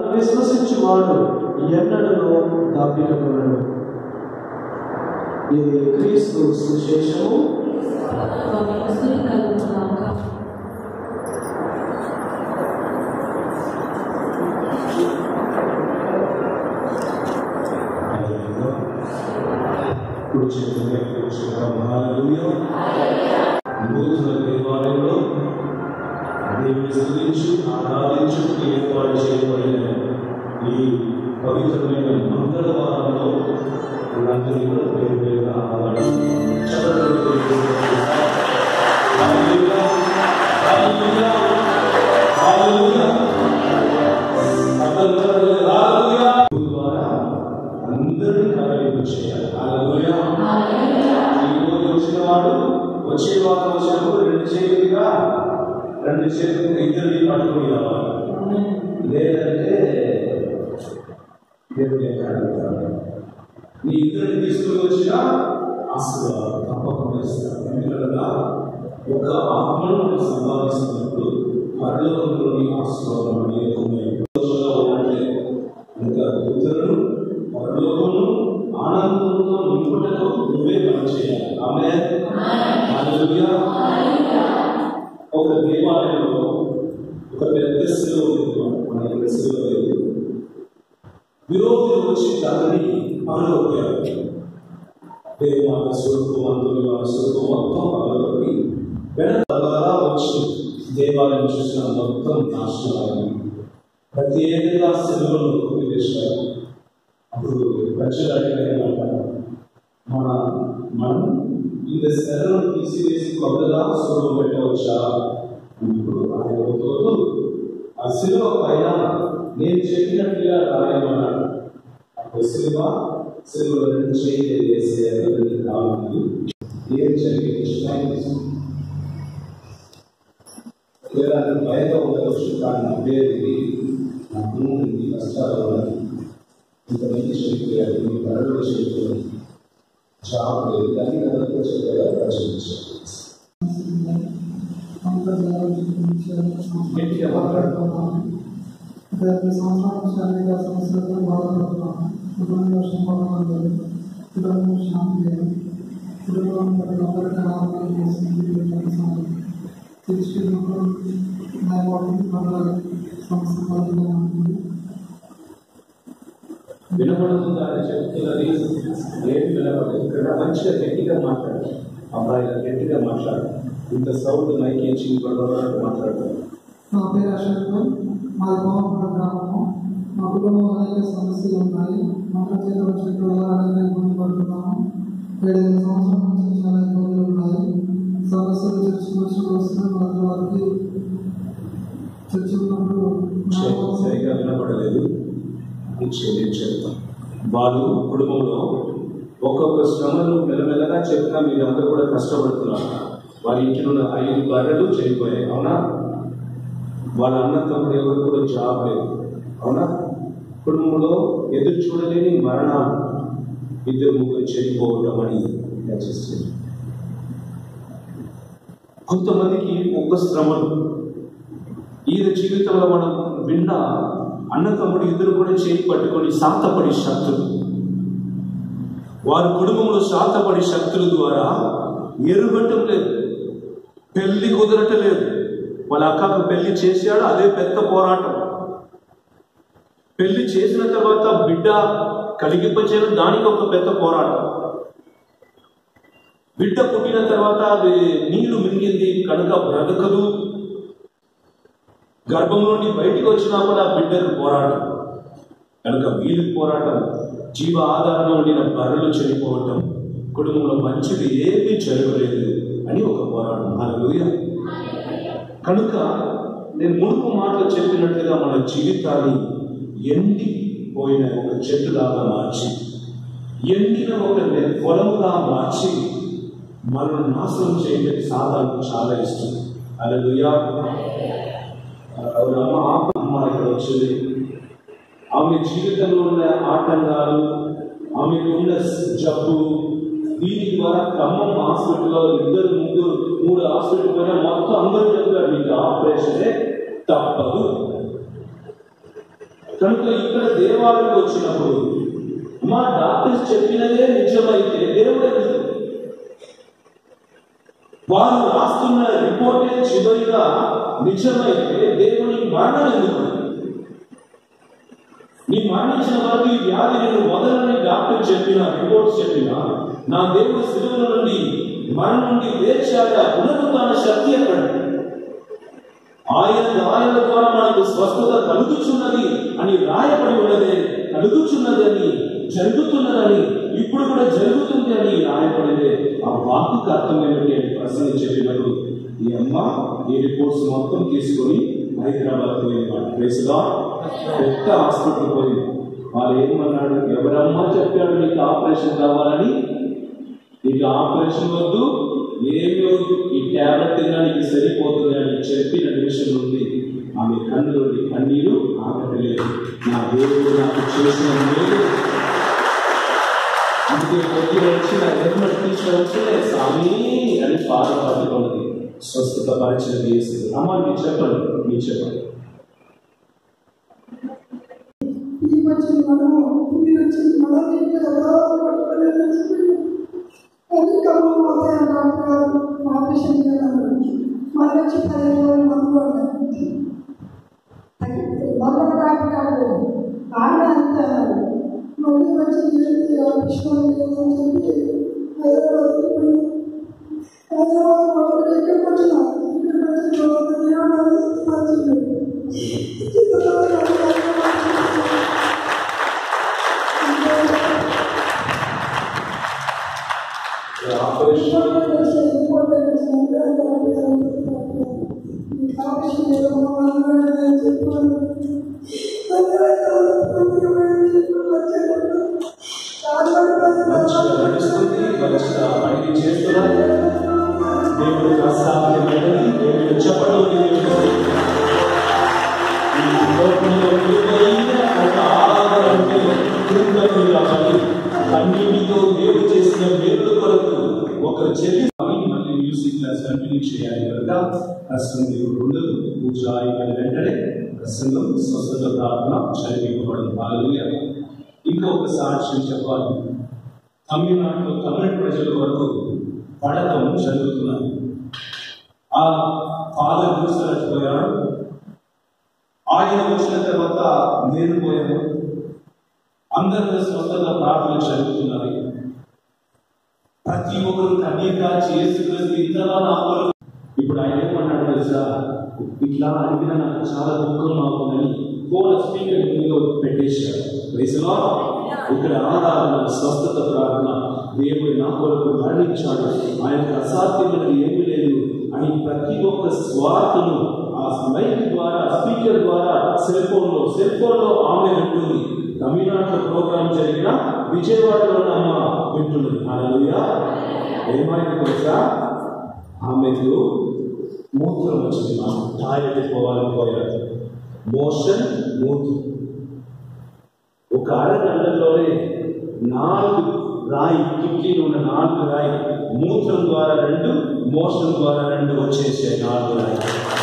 విశ్వసించువాడు ఎన్నడూ దాపినకున్నాడు ఇది క్రీస్తు సుశేషము స్తుతి కలుగునుగాక. కుడి చేతులపై కూర్చున్న హల్లెలూయా. నూతన దేవాలయంలో దేవుని స్తుతించు ఆరాధించు ఏర్పాటు చేయబడిన ఈ పవిత్రమైన మంగళవారంలో అందరినీ కూడా పేరు పేరుగా ఆరాధిస్తున్నాం. చప్పట్లు కొట్టి హల్లెలూయా. హల్లెలూయా. హల్లెలూయా. అందరూ హల్లెలూయా. ద్వారా అందరినీ కలగలిపి చేయాలి హల్లెలూయా. ఈ రోజు వచ్చిన వాడు వచ్చే వారం వచ్చినప్పుడు రెండు చేతులుగా రెండు చేతులు ఇద్దరిని పట్టుకుని రావాలి లేదంటే దేవుని యొక్క అడుగుతాడు నీ ఇద్దరిని తీసుకుని వచ్చినా ఆశీర్వాదం తప్పకుండా ఇస్తాడు ఎందుకంటే ఒక ఆత్మను మనం సంపాదిస్తున్నప్పుడు పరలోకంలోని ఆశీర్వాదం అనేది ఉన్నాయి రోజుల్లో ఉన్నట్లే ఇంకా ఉత్తరుడు పరలోకము ఆనందంతో నింపుటకు నువ్వే పని చేయాలి ఆమె ఒక దేవాలయంలో ఒక పెద్ద శిలువ ఉంది. మన ఇక్కడ శిలువ లేదు విరోధులు వచ్చి దానిని పగలగొట్టారు దేవాల స్వరూపం అందులో వాళ్ళ స్వరూపం మొత్తం పగలగొట్టి వెనక ద్వారా వచ్చి దేవాలయం చూసిన మొత్తం నాశనం ప్రత్యేకంగా శిలువను ఉపయోగించారు అప్పుడు ప్రజలు అడిగారన్నమాట మన మనం ఇంత శరణను తీసివేసి కొత్తగా స్వరం పెట్టవచ్చా ఇప్పుడు ఆయన తోడు ఆ శిలువ పైన నేను చెప్పినట్టుగా రాయమన్నాడు అప్పుడు శిలువ శిలువ రెండు చేయి వేసే రావాలి ఏం జరిగింది లేదా భయంతో ఉండవచ్చు కానీ నా పేరు ఇది నా గురువు ఇది కష్టాలు ఉన్నాయి ఇంతమంది చనిపోయారు మీ పనులు చనిపోయారు జాబ్ లేదు కానీ అందరికీ చెప్పారు ప్రచురించారు గట్టిగా మాట్లాడుతున్నాను డెబ్బై సంవత్సరాల శారీరక సమస్యలతో బాధపడుతున్నాను కుటుంబ సంపాదన లేదు కుటుంబం శాంతి లేదు కుటుంబం పట్ల అందరికీ ఆరోగ్యం చేసింది తీసుకున్నప్పుడు భయపడుతుంది పట్ల సమస్య పరంగా ఉంటుంది వినపడుతుందా అని చెప్తున్నది ఏమి వినపడదు ఇక్కడ మంచిగా గట్టిగా మాట్లాడు అబ్బాయి గట్టిగా మాట్లాడు ఇంత సౌండ్ మైక్ ఇచ్చి పడవన్నట్టు మాట్లాడతాడు నా పేరు అశోక్ మాది కోమపూట గ్రామము మా కుటుంబంలో అనేక సమస్యలు ఉన్నాయి మన చేత వచ్చిన వల్ల అనేక ఇబ్బంది పడుతున్నాము ఏడైదు సంవత్సరాల నుంచి చాలా ఇబ్బందులు ఉన్నాయి సమస్యలు చర్చకు వచ్చి వస్తున్నాయి ప్రతి వారికి చర్చ ఉన్నప్పుడు నా సరి- సరిగా వినపడలేదు ఇచ్చి నేను చెప్తాను వాళ్ళు కుటుంబంలో ఒక్కొక్క శ్రమను మెల్లమెల్లగా చెప్పినా మీరు అందరూ కూడా కష్టపడుతున్నారు వారి ఇంటిలో ఉన్న ఐదు బర్రెలు చనిపోయాయి అవునా వాళ్ళ అన్న తమ్ముడు ఎవరు కూడా జాబ్ లేదు అవునా కుటుంబంలో ఎదురు చూడలేని మరణాలు ఇద్దరు ముగ్గురు చనిపోవటం అని రచిస్తుంది కొంతమందికి ఒక్క శ్రమలు ఈయన జీవితంలో మనం విన్న అన్న తమ్ముడు ఇద్దరు కూడా చేయి పట్టుకొని శాతపడి శక్తులు వారి కుటుంబంలో శాతపడి శక్తుల ద్వారా ఎరుగటం లేదు పెళ్లి కుదరటం లేదు వాళ్ళ అక్కకు పెళ్లి చేశాడు అదే పెద్ద పోరాటం పెళ్లి చేసిన తర్వాత బిడ్డ కలిగింపచేయడం దానికి ఒక పెద్ద పోరాటం బిడ్డ పుట్టిన తర్వాత అది నీళ్లు మింగింది కనుక బ్రతకదు గర్భం నుండి బయటికి వచ్చినప్పుడు ఆ బిడ్డకు పోరాటం కనుక వీరికి పోరాటం జీవ ఆధారంగా ఉండిన బర్రెలు చనిపోవటం కుటుంబంలో మంచిది ఏమీ జరగలేదు అని ఒక పోరాటం హల్లెలూయా కనుక నేను మునుపు మాటలు చెప్పినట్లుగా మన జీవితాన్ని ఎండిపోయిన ఒక చెట్టులాగా మార్చి ఎండిన ఒక నె- పొలముగా మార్చి మనల్ని నాశనం చేయడానికి సాధారణ చాలా ఇష్టం అలలుయా ఆవిడ అమ్మ ఆప అమ్మ ఇక్కడ వచ్చింది ఆమె జీవితంలో ఉన్న ఆటంకాలు ఆమెకు ఉన్న జబ్బు దీని ద్వారా ఖమ్మం హాస్పిటల్లో ఇద్దరు ముగ్గురు మూడు హాస్పిటల్ పోయినా మొత్తం అందరూ చెప్పారు మీకు ఆపరేషనే తప్పదు కనుక ఇక్కడ దేవాలయం వచ్చినప్పుడు మా డాక్టర్స్ చెప్పినదే నిజమైతే దేవుడు ఎందుకు? వారు రాస్తున్న రిపోర్టే చివరిగా నిజమైతే దేవుని మరణం ఎందుకు నీ మరణించిన వరకు ఈ వ్యాధి నేను వదలని డాక్టర్ చెప్పిన రిపోర్ట్స్ చెప్పిన నా దేవుడు శిలువల నుండి మరణం నుండి లేచాక పునరుత్థాన శక్తి ఎక్కడ ఆయన గాయాల ద్వారా మనకు స్వస్థత కలుగుచున్నది అని రాయబడి ఉన్నదే కలుగుచున్నది అని జరుగుతున్నదని ఇప్పుడు కూడా జరుగుతుంది అని రాయబడితే ఆ వాక్కు అర్థమైనది అని ప్రసంగి చెప్పినప్పుడు ఈ అమ్మ ఈ రిపోర్ట్స్ మొత్తం తీసుకొని హైదరాబాద్ పోయింది ప్లేస్గా పెద్ద హాస్పిటల్ పోయింది వాళ్ళు ఏమన్నాడు ఎవరమ్మా చెప్పాడు నీకు ఆపరేషన్ కావాలని నీకు ఆపరేషన్ వద్దు ఏమి వద్దు ఈ ట్యాబ్లెట్ తిన్నా నీకు సరిపోతుంది అని చెప్పిన నిమిషం నుండి ఆమె కన్ను నుండి కన్నీరు ఆగలేదు నా దేవుడు నాకు చేసిన మేలు అందుకే కొద్ది వచ్చిన హెల్మెట్ తీసుకొని వచ్చిన స్వామి అని పాద పట్టుకున్నది స్వస్థత పరిచయం చేసింది అమ్మ మీరు చెప్పండి మీరు చెప్పండి ఈ వచ్చి మనము ఇది వచ్చి మనం ఇంకా ఎలా పట్టుకోలేదు అది కమ్మ పోతే డాక్టర్ గారు ఆపరేషన్ చేయాలన్నారు మన వచ్చి పదిహేను రోజులు మందు పడ్డారు మొదటి డాక్టర్ కాదు ఆమె అంతే అన్నారు మళ్ళీ వచ్చి ఏంటి ఆపరేషన్ లేదని చెప్పి హైదరాబాద్ పోయి హైదరాబాద్ మొదటి ఎక్కడికి వచ్చిన ఇక్కడికి వచ్చిన తర్వాత దేవుడు మంచిది ఆపరేషన్ మంచిగా నడుస్తుంది మంచిగా పని చేస్తున్నారు దేవుడు అసాధ్యమైనది దేవుడు చెప్పడం దేవుడు ఈ లోకంలో ఏదైనా ఒక ఆధారం ఉంటే కృతజ్ఞతలు రావాలి. అన్నిటితో దేవుడు చేసిన మేలు కొరకు ఒకరు చెప్పి మళ్ళీ మ్యూజిక్ క్లాస్ కంటిన్యూ చేయాలి కనుక ప్రస్తుతం దేవుడు ఉండదు పూజ అయిపోయిన వెంటనే ప్రసంగం స్వస్థత ప్రార్థన చదివింపబడదు బాగా ఇంకా ఒక సాక్ష్యం చెప్పాలి తమిళనాడులో తమిళ ప్రజల వరకు పడకం జరుగుతున్నది ఆ ఫాదర్ చూసినట్టుపోయాడు ఆయన వచ్చిన తర్వాత నేను పోయాను అందరిలో స్వస్థత ప్రార్థనలు జరుగుతున్నవి ప్రతి ఒక్కరు కన్నీరు కాచి యేసుక్రీస్తు ఇంతలా నా కొరకు ఇప్పుడు ఆయన ఏమన్నాడు తెలుసా ఇట్లా అడిగిన నాకు చాలా దుఃఖం అవుతుందని ఫోన్ స్పీకర్ మీద పెట్టేశాడు వయసులో ఇక్కడ ఆరాధన స్వస్థత ప్రార్థన దేవుడు నా కొరకు మరణించాడు ఆయనకు అసాధ్యమైనది ఏమీ లేదు అని ప్రతి ఒక్క స్వార్థను ఆ మైక్ ద్వారా స్పీకర్ ద్వారా సెల్ ఫోన్ లో సెల్ ఫోన్ లో ఆమె వింటుంది తమిళనాడులో ప్రోగ్రాం జరిగిన విజయవాడలో అమ్మ వింటున్నది అలా ఏమైంది తెలుసా ఆమెకు మూత్రం వచ్చింది మా టాయిలెట్ పోవాలని పోయారు మోషన్ మూత్రం ఒక అరగంటలోనే నాలుగు రాయి కిటికీలు ఉన్న నాలుగు రాయి మూత్రం ద్వారా రెండు మోషన్ ద్వారా రెండు వచ్చేసాయి నాలుగు రాయి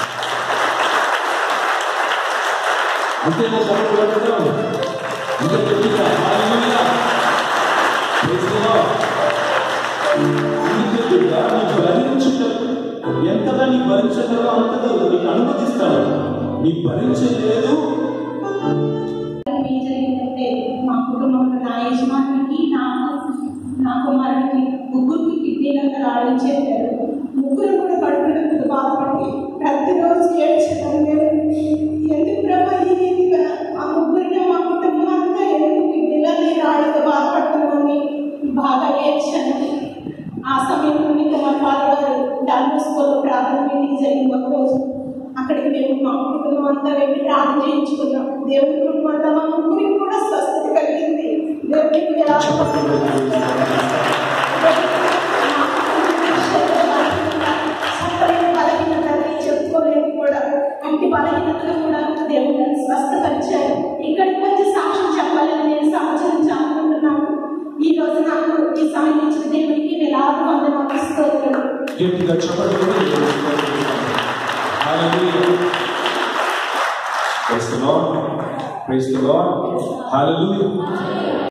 అంతేనా చెప్పడం ఇంకా గట్టిగా, హల్లెలూయా. Praise the Lord. అందుకే బిడ్డ, నీ భరించేటప్పుడు ఎంతగా నీ భరించగలవో అంతగా నీకు అనుమతిస్తాను నీ భరించలేదు ఏం జరిగిందంటే మా కుటుంబంలో నా యజమానికి నాకు నా కుమారుడికి ముగ్గురికి కిడ్నీలంతా రావడం చెప్పారు ముగ్గురు కూడా కడుపునందుకు బాధపడి ప్రతిరోజు ఏడ్చాను మేము ఎందుకు ప్రభా ఈ రీతిగా ఆ ముగ్గురిని మా కుటుంబం అంతా ఎందుకు కిడ్నీలన్నీ రాళ్ళతో బాధపడుతున్నామని బాగా ఏడ్చాను ఆ సమయంలో ఇంకా మా ఫాదర్ గారు డాన్ స్కూల్లో ప్రార్థన మీటింగ్ జరిగింది ఒక రోజు అక్కడికి మేము మా కుటుంబం అంతా వెళ్ళి ప్రార్థన చేయించుకున్నాం దేవుని కుటుంబం అంతా మా ముగ్గురికి కూడా స్వస్థత కలిగింది దేవునికి వేలాది చెప్పలేని బలహీనతని చెప్పుకోలేని కూడా అన్ని బలహీనతలు కూడా దేవుడు నన్ను స్వస్థపరిచారు ఇక్కడికి వచ్చి సాక్ష్యం చెప్పాలని నేను సంవత్సరించాలనుకుంటున్నాను ఈ రోజు నాకు ఈ సమయం ఇచ్చిన దేవునికి వేలాది వందనాలు స్తోత్రం గట్టిగా చెప్పండి Hallelujah. Praise the Lord. Praise praise the Lord hallelujah